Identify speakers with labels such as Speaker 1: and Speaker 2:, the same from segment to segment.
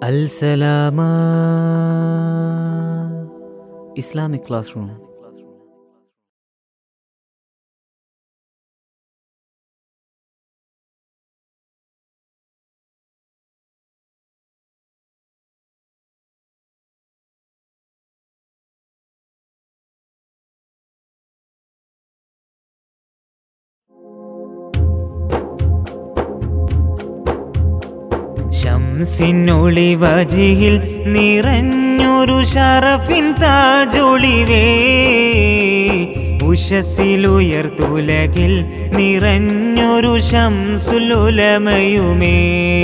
Speaker 1: Al Salama Islamic class room
Speaker 2: ശംസിനൊളി വജിയിൽ നിറഞ്ഞൊരു ഷറഫിൻ താജൊളിവേ ഉഷസിലുയർത്തുലകിൽ നിറഞ്ഞൊരു ശംസുലുലമയുമേ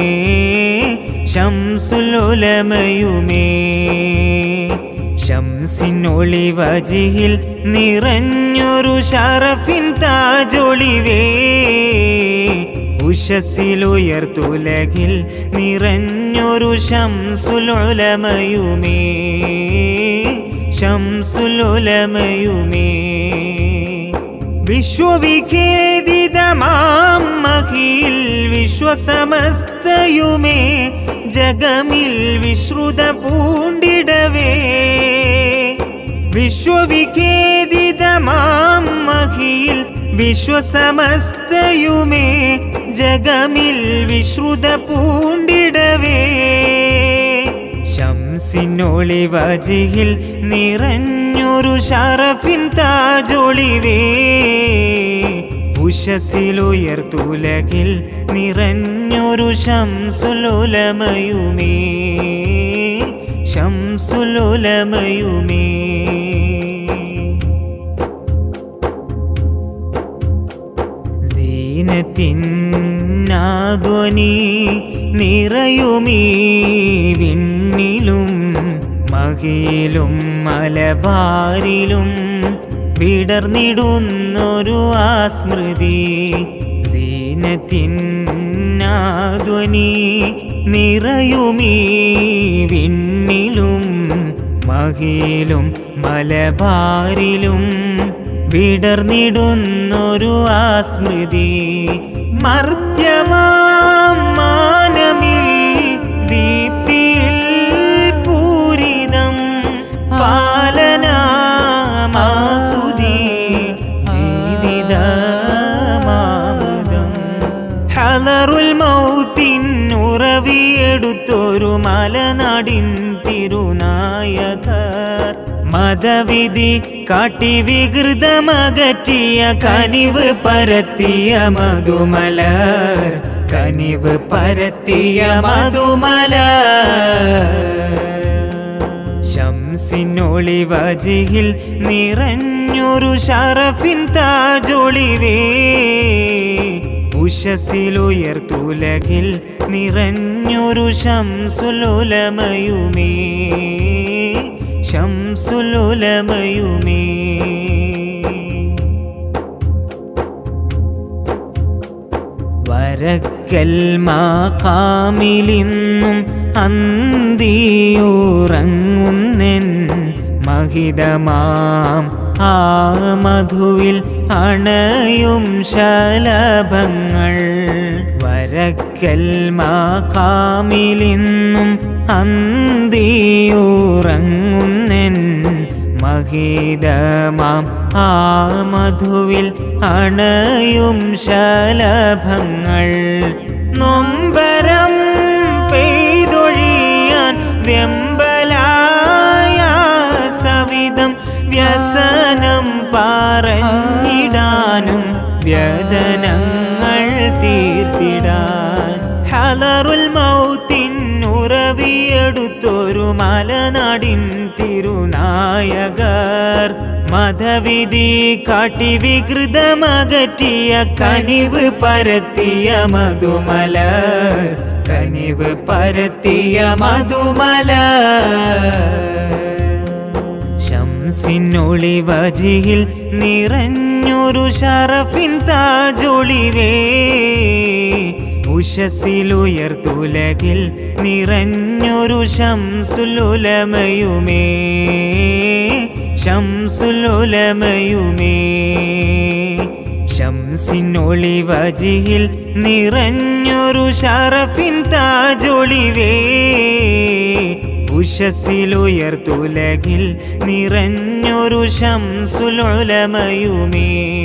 Speaker 2: ശംസുലുലമയുമേ ശംസിനൊളി വജിയിൽ നിറഞ്ഞൊരു ഷറഫിൻ താജൊളിവേ ഉഷസിലുയർത്തുലകിൽ നിറഞ്ഞൊരു ശംസുലുലമയുമേ ശംസുലുലമയുമേ വിശ്വവിഖേദിതമാം മഹിൽ വിശ്വസമസ്തയുമേ ജഗമിൽ വിശ്രുത പൂണ്ടിടവേ വിശ്വവിഖേദിതമാം മഹിൽ വിശ്വസമസ്തയുമേ ജഗമിൽ വിശ്രുത പൂണ്ടിടവേ ശംസിനൊളി വജിയിൽ നിറഞ്ഞൊരു ഷറഫിൻ താജൊളിവേ ഉഷസിലുയർത്തുലകിൽ നിറഞ്ഞൊരു ശംസുലുലമയുമേ ശംസുലുലമയുമേ സീനത്തിനാധ്വനി നിറയുമീ വിണ്ണിലും മഹിയിലും മലബാരിലും വിടർന്നിടുന്നൊരു ആസ്മൃതി സീനത്തിനാധ്വനി നിറയുമീ വിണ്ണിലും മഹിയിലും മലബാരിലും വിടർന്നിടുന്നൊരു ആസ്മൃതി മർത്യമാം മാനമിൽ ദീപ്തിയിൽ പൂരിതം പാലനാമാസുതി ജീവിതമാമൃതം ഹലറുൽ മൗത്തിൻ ഉറവിയെടുത്തൊരു മലനാടിൻ തിരുനായകർ മതവിധി കാട്ടി വികൃതമകറ്റിയ കനിവ് പരത്തിയ മധുമലർ കനിവ് പരത്തിയ മധുമല ശംസിനൊളി വജിയിൽ നിറഞ്ഞൊരു ഷറഫിൻ താജൊളിവേ ഉഷസിലുയർത്തുലകിൽ നിറഞ്ഞൊരു ശംസുലുലമയുമേ ശംസുലുലമയുമേ വരക്കൽ മാകാമിലിന്നും അന്തിയുറങ്ങുന്നെൻ മഹിതമാം ആ മധുവിൽ അണയും ശലഭങ്ങൾ വരക്കൽ മാകാമിലിന്നും അന്തിയുറങ്ങുന്നെൻ മഹിതമാം ആ മധുവിൽ അണയും ശലഭങ്ങൾ നൊമ്പരം പെയ്തൊഴിയാൻ വെമ്പലായ സവിധം വ്യസനം പറഞ്ഞിടാനും വ്യതനങ്ങൾ തീർത്തിടാൻ ഹലറുൽ മൗത്തിൻ ഉറവിയെടുത്തൊരു മലനാടിൻ തിരുനായകർ മതവിധി കാട്ടി വികൃതമകറ്റിയ കനിവ് പരത്തിയ മധുമലർ കനിവ് പരത്തിയ മധുമല ശംസിനൊളി വജിയിൽ നിറഞ്ഞൊരു ഷറഫിൻ താജൊളിവേ ഉഷസിലുയർത്തുലകിൽ നിറഞ്ഞൊരു ശംസുലുലമയുമേ ശംസുലുലമയുമേ ശംസിനൊളി വജിയിൽ നിറഞ്ഞൊരു ഷറഫിൻ താജൊളിവേ ഉഷസിലുയർത്തുലകിൽ നിറഞ്ഞൊരു ശംസുലുലമയുമേ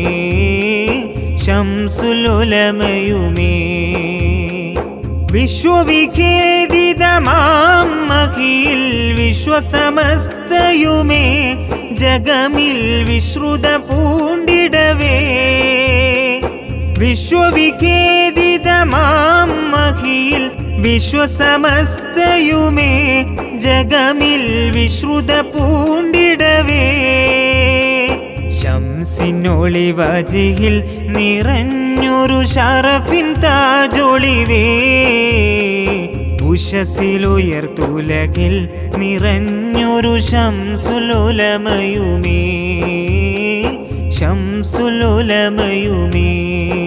Speaker 2: ശംസുലുലമയുമേ വിശ്വവിഖേദിതമാം മഹിയിൽ വിശ്വസമസ്തയുമേ ജഗമിൽ വിശ്രുത പൂണ്ടിടവേ വിശ്വവിഖേദിതമാം മഹിയിൽ വിശ്വസമസ്തയുമേ ജഗമിൽ വിശ്രുത പൂണ്ടിടവേ ശംസിനൊളി വജിയിൽ നിറഞ്ഞൊരു ഷറഫിൻ താജൊളിവേ ഉഷസിലുയർത്തുലകിൽ നിറഞ്ഞൊരു ശംസുലുലമയുമേ ശംസുലുലമയുമേ